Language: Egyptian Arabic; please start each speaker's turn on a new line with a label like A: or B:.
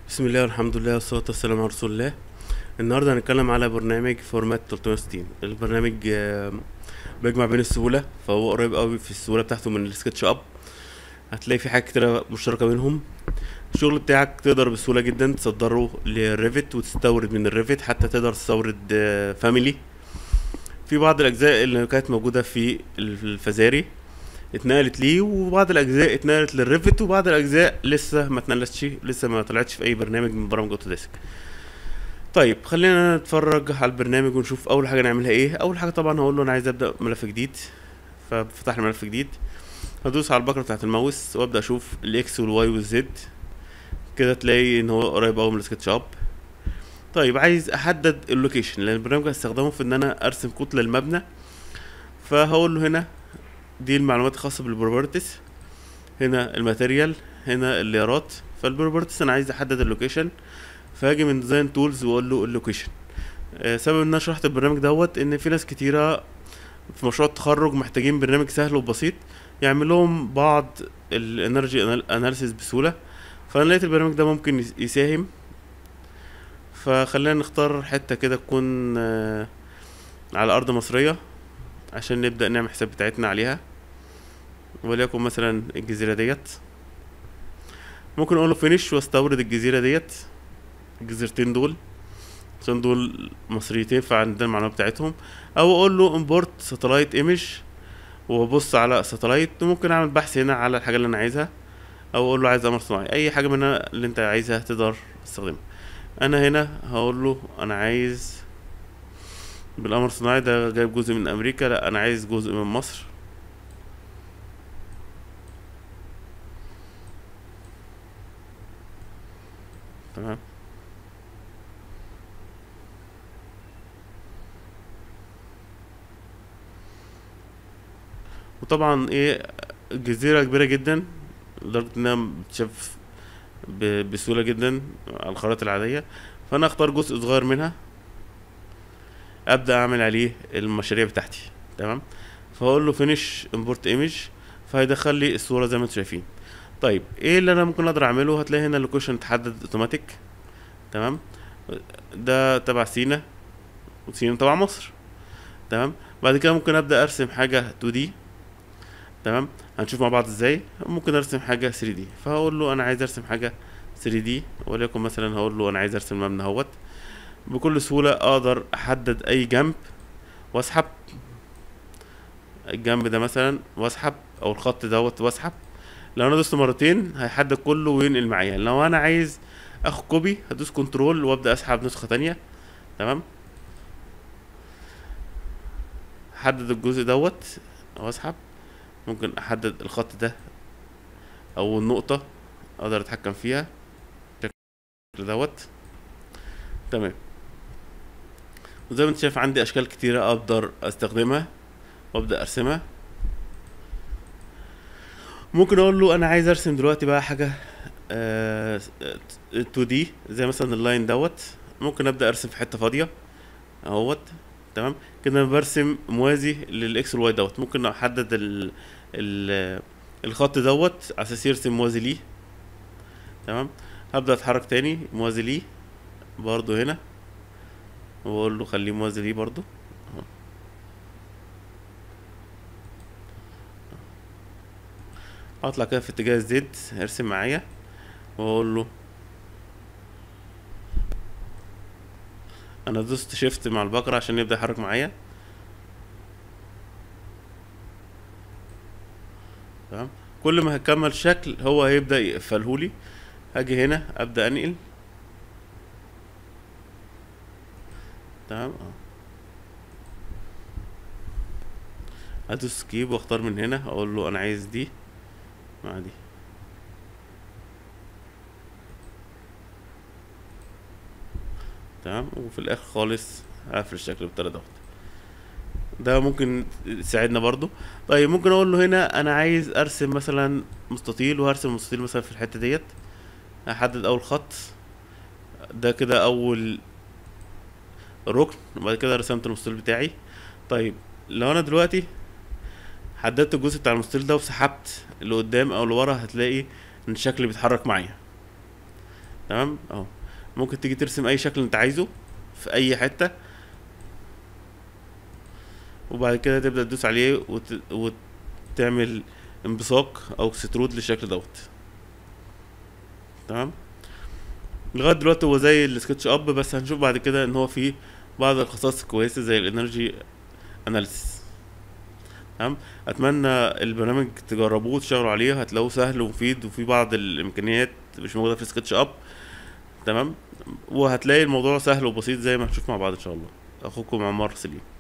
A: بسم الله والحمد لله والصلاة والسلام على رسول الله النهاردة هنتكلم على برنامج فورمات 360 البرنامج آه، بيجمع بين السهولة فهو قريب قوي في السهولة بتاعته من السكتش اب هتلاقي في حاجات كتيرة مشتركة بينهم الشغل بتاعك تقدر بسهولة جدا تصدره للريفت وتستورد من الريفت حتى تقدر تستورد فاميلي في بعض الأجزاء اللي كانت موجودة في الفزاري اتنقلت ليه وبعض الاجزاء اتنقلت للريفت وبعض الاجزاء لسه ما اتنقلتش لسه ما طلعتش في اي برنامج من برامج اوتوديسك طيب خلينا نتفرج على البرنامج ونشوف اول حاجه نعملها ايه اول حاجه طبعا هقول له انا عايز ابدا ملف جديد فبفتح لي ملف جديد هدوس على البكره بتاعه الماوس وابدا اشوف الاكس والواي والزد كده تلاقي ان هو قريب قوي من السكتش اب طيب عايز احدد اللوكيشن لان البرنامج هستخدمه في ان انا ارسم كتله المبنى فهقول له هنا دي المعلومات الخاصة بالبروبرتيز هنا الماتيريال هنا الليارات فالبروبرتيز انا عايز احدد اللوكيشن فهاجي من ديزاين تولز واقول له اللوكيشن آه، سبب ان انا شرحت البرنامج دوت ان في ناس كتيرة في مشروع التخرج محتاجين برنامج سهل وبسيط يعمل لهم بعض الانرجي اناليسيس بسهولة فانا لقيت البرنامج ده ممكن يس- يساهم فخلينا نختار حتة كده تكون آه، على ارض مصرية عشان نبدأ نعمل حساب بتاعتنا عليها وليكن مثلا الجزيرة ديت ممكن اقول له فينيش واستورد الجزيرة ديت الجزيرتين دول عشان دول مصريتين فعندنا المعلومات بتاعتهم او اقول له امبورت ساتلايت ايمج وابص على ساتلايت وممكن اعمل بحث هنا على الحاجة اللي انا عايزها او اقول له عايز قمر صناعي اي حاجة منها اللي انت عايزها تقدر تستخدمها انا هنا هقول له انا عايز بالقمر الصناعي ده جايب جزء من امريكا لا انا عايز جزء من مصر تمام وطبعا ايه جزيرة كبيرة جدا لدرجة انها بتشاف ب- بسهولة جدا على الخرائط العادية فانا اختار جزء صغير منها ابدا اعمل عليه المشاريع بتاعتي تمام فاقول له فينيش امبورت ايمج فهيدخل لي الصوره زي ما انتم شايفين طيب ايه اللي انا ممكن اقدر اعمله هتلاقي هنا اللوكيشن اتحدد اوتوماتيك تمام ده تبع سينا وسينا تبع مصر تمام بعد كده ممكن ابدا ارسم حاجه 2 دي تمام هنشوف مع بعض ازاي ممكن ارسم حاجه 3 دي فهقول له انا عايز ارسم حاجه 3 دي وليكن مثلا هقول له انا عايز ارسم مبنى اهوت بكل سهولة اقدر احدد اي جنب واسحب الجنب ده مثلا واسحب او الخط دوت واسحب لو انا دوست مرتين هيحدد كله وينقل معايا لو انا عايز اخد كوبي هدوس كنترول وابدا اسحب نسخة تانية تمام احدد الجزء دوت واسحب ممكن احدد الخط ده او النقطة اقدر اتحكم فيها بالشكل دوت تمام وزي ما انت شايف عندي اشكال كتيرة اقدر استخدمها وابدا ارسمها ممكن اقول له انا عايز ارسم دلوقتي بقى حاجة آه 2 دي زي مثلا اللاين دوت ممكن ابدا ارسم في حتة فاضية اهوت تمام كده انا برسم موازي للاكس والواي دوت ممكن احدد ال ال الخط دوت على اساس يرسم موازي ليه تمام هبدا اتحرك تاني موازي ليه برضو هنا واقول له خليه موازي ليه برضو أهو. اطلع كده في اتجاه الزد ارسم معايا واقول له انا دوست شيفت مع البقرة عشان يبدأ يحرك معايا تمام كل ما هكمل شكل هو هيبدأ يقفلهولي هاجي هنا ابدأ انقل تمام اه ادوس سكيب واختار من هنا اقول له انا عايز دي مع دي تمام وفي الاخر خالص هقفل الشكل بالطريقه دوت ده ممكن يساعدنا برضو طيب ممكن اقول له هنا انا عايز ارسم مثلا مستطيل وهرسم مستطيل مثلا في الحته ديت هحدد اول خط ده كده اول ركن وبعد كده رسمت المستطيل بتاعي طيب لو انا دلوقتي حددت الجزء بتاع المستطيل ده وسحبت لقدام او لورا هتلاقي ان الشكل بيتحرك معايا تمام اهو ممكن تيجي ترسم اي شكل انت عايزه في اي حته وبعد كده تبدا تدوس عليه وت... وتعمل انبثاق او اكسترود للشكل دوت تمام لغايه دلوقتي هو زي السكتش اب بس هنشوف بعد كده ان هو فيه بعض الخصائص الكويسه زي الانرجي اناليسيس تمام اتمنى البرنامج تجربوه وتشتغلوا عليه هتلاقوه سهل ومفيد وفي بعض الامكانيات مش موجوده في سكتش اب تمام وهتلاقي الموضوع سهل وبسيط زي ما هنشوف مع بعض ان شاء الله اخوكم عمار سليم